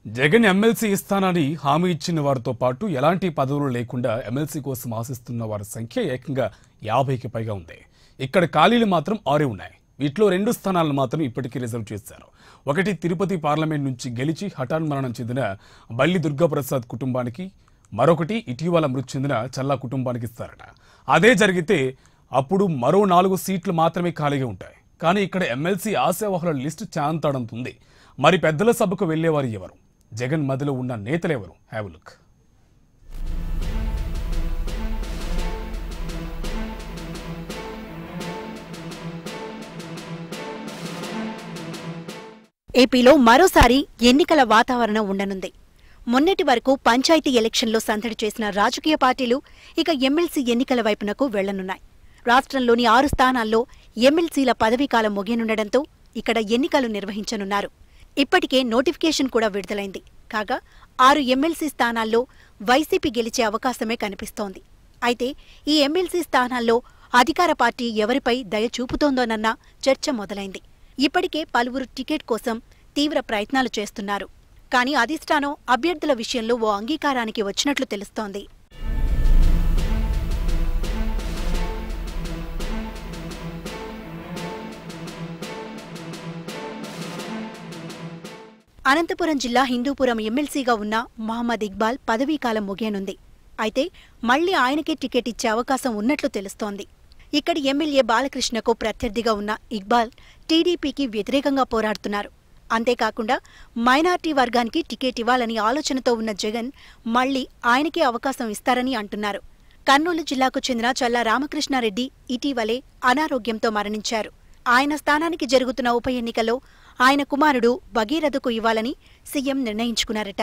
Jagan MLC ఇస్తానని హామీ ఇచ్చిన వారితో పాటు ఎలాంటి పదవులు లేకుండా ఎమ్మెల్సీ కోసం ఆశిస్తున్న వారి సంఖ్య ఏకంగా యాభైకి పైగా ఉంది ఇక్కడ ఖాళీలు మాత్రం ఆరే ఉన్నాయి వీటిలో రెండు స్థానాలను మాత్రం ఇప్పటికీ రిజర్వ్ చేశారు ఒకటి తిరుపతి పార్లమెంట్ నుంచి గెలిచి హఠాన్ మరణం చెందిన బల్లి దుర్గాప్రసాద్ కుటుంబానికి మరొకటి ఇటీవల మృతి చెందిన చల్లా కుటుంబానికి ఇస్తారట అదే జరిగితే అప్పుడు మరో నాలుగు సీట్లు మాత్రమే ఖాళీగా ఉంటాయి కానీ ఇక్కడ ఎమ్మెల్సీ ఆశావహుల లిస్టు చాంతాడంతుంది మరి పెద్దల సభకు వెళ్లేవారు ఎవరు జగన్ మదిలో ఉన్న నేతలెవరు హ్యావ్ లుక్ ఏపీలో మరోసారి ఎన్నికల వాతావరణం ఉండనుంది మొన్నటి వరకు పంచాయతీ ఎలక్షన్లో సందడి చేసిన రాజకీయ పార్టీలు ఇక ఎమ్మెల్సీ ఎన్నికల వైపునకు వెళ్లనున్నాయి రాష్ట్రంలోని ఆరు స్థానాల్లో ఎమ్మెల్సీల పదవీకాలం ముగియనుండటంతో ఇక్కడ ఎన్నికలు నిర్వహించనున్నారు ఇప్పటికే నోటిఫికేషన్ కూడా విడుదలైంది కాగా ఆరు ఎమ్మెల్సీ స్థానాల్లో వైసీపీ గెలిచే అవకాశమే కనిపిస్తోంది అయితే ఈ ఎమ్మెల్సీ స్థానాల్లో అధికార పార్టీ ఎవరిపై దయ చూపుతోందోనన్న చర్చ మొదలైంది ఇప్పటికే పలువురు టికెట్ కోసం తీవ్ర ప్రయత్నాలు చేస్తున్నారు కానీ అధిష్టానం అభ్యర్థుల విషయంలో ఓ అంగీకారానికి వచ్చినట్లు తెలుస్తోంది అనంతపురం జిల్లా హిందూపురం ఎమ్మెల్సీగా ఉన్న మహమ్మద్ ఇక్బాల్ పదవీకాలం ముగియనుంది అయితే మళ్లీ ఆయనకే టికెట్ ఇచ్చే అవకాశం ఉన్నట్లు తెలుస్తోంది ఇక్కడి ఎమ్మెల్యే బాలకృష్ణకు ప్రత్యర్థిగా ఉన్న ఇక్బాల్ టీడీపీకి వ్యతిరేకంగా పోరాడుతున్నారు అంతేకాకుండా మైనార్టీ వర్గానికి టికెట్ ఇవ్వాలని ఆలోచనతో ఉన్న జగన్ మళ్లీ ఆయనకే అవకాశం ఇస్తారని అంటున్నారు కర్నూలు జిల్లాకు చెందిన చల్లా రామకృష్ణారెడ్డి ఇటీవలే అనారోగ్యంతో మరణించారు ఆయన స్థానానికి జరుగుతున్న ఉప ఎన్నికలో ఆయన కుమారుడు భగీరథకు ఇవ్వాలని సీఎం నిర్ణయించుకున్నారట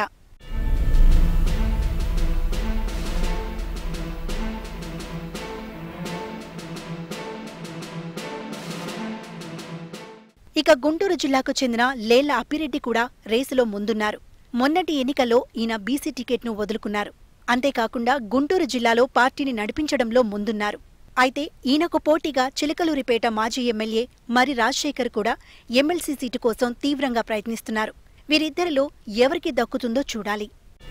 ఇక గుంటూరు జిల్లాకు చెందిన లేళ్ల అప్పిరెడ్డి కూడా రేసులో ముందున్నారు మొన్నటి ఎన్నికల్లో ఈయన బీసీ టికెట్ను వదులుకున్నారు అంతేకాకుండా గుంటూరు జిల్లాలో పార్టీని నడిపించడంలో ముందున్నారు అయితే ఈయనకు పోటీగా చిలకలూరిపేట మాజీ ఎమ్మెల్యే మరి రాజశేఖర్ కూడా ఎమ్మెల్సీ సీటు కోసం తీవ్రంగా ప్రయత్నిస్తున్నారు వీరిద్దరిలో ఎవరికి దక్కుతుందో చూడాలి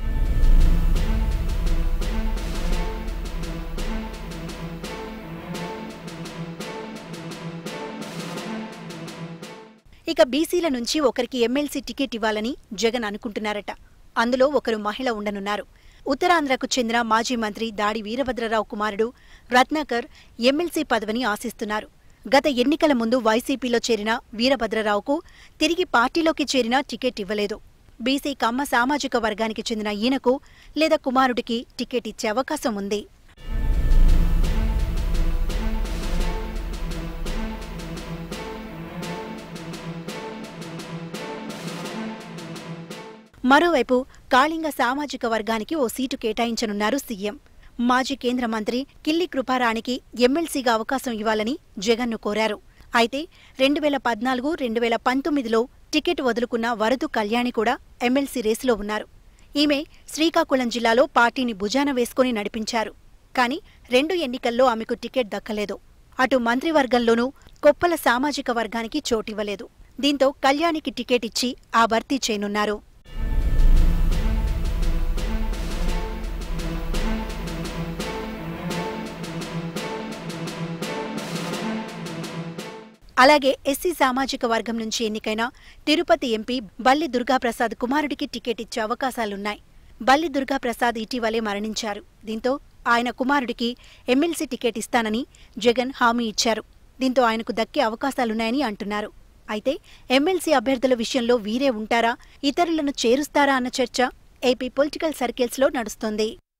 ఇక బీసీల నుంచి ఒకరికి ఎమ్మెల్సీ టికెట్ ఇవ్వాలని జగన్ అనుకుంటున్నారట అందులో ఒకరు మహిళ ఉండనున్నారు ఉత్తరాంధ్రకు చెందిన మాజీ మంత్రి దాడి వీరభద్రరావు కుమారుడు రత్నాకర్ ఎమ్మెల్సీ పదవిని ఆశిస్తున్నారు గత ఎన్నికల ముందు వైసీపీలో చేరిన వీరభద్రరావుకు తిరిగి పార్టీలోకి చేరినా టికెట్ ఇవ్వలేదు బీసీ కమ్మ సామాజిక వర్గానికి చెందిన ఈయనకు లేదా కుమారుడికి టికెట్ ఇచ్చే అవకాశం ఉంది మరోవైపు కాళింగ సామాజిక వర్గానికి ఓ సీటు కేటాయించనున్నారు సీఎం మాజీ కేంద్ర మంత్రి కిల్లి కృపారాణికి ఎమ్మెల్సీగా అవకాశం ఇవ్వాలని జగన్ను కోరారు అయితే రెండు వేల పద్నాలుగు రెండు వేల పంతొమ్మిదిలో టికెట్ వదులుకున్న వరదు కళ్యాణి కూడా ఎమ్మెల్సీ రేసులో ఉన్నారు ఈమె శ్రీకాకుళం జిల్లాలో పార్టీని భుజాన వేసుకుని నడిపించారు కానీ రెండు ఎన్నికల్లో ఆమెకు టికెట్ దక్కలేదు అటు మంత్రివర్గంలోనూ కొప్పల సామాజిక వర్గానికి చోటివ్వలేదు దీంతో కళ్యాణికి టికెట్ ఇచ్చి ఆ భర్తీ చేయనున్నారు అలాగే ఎస్సీ సామాజిక వర్గం నుంచి ఎన్నికైన తిరుపతి ఎంపీ బల్లి దుర్గాప్రసాద్ కుమారుడికి టికెట్ ఇచ్చే అవకాశాలున్నాయి బల్లి దుర్గాప్రసాద్ ఇటీవలే మరణించారు దీంతో ఆయన కుమారుడికి ఎమ్మెల్సీ టికెట్ ఇస్తానని జగన్ హామీ ఇచ్చారు దీంతో ఆయనకు దక్కే అవకాశాలున్నాయని అంటున్నారు అయితే ఎమ్మెల్సీ అభ్యర్థుల విషయంలో వీరే ఉంటారా ఇతరులను చేరుస్తారా అన్న చర్చ ఏపీ పొలిటికల్ సర్కిల్స్లో నడుస్తోంది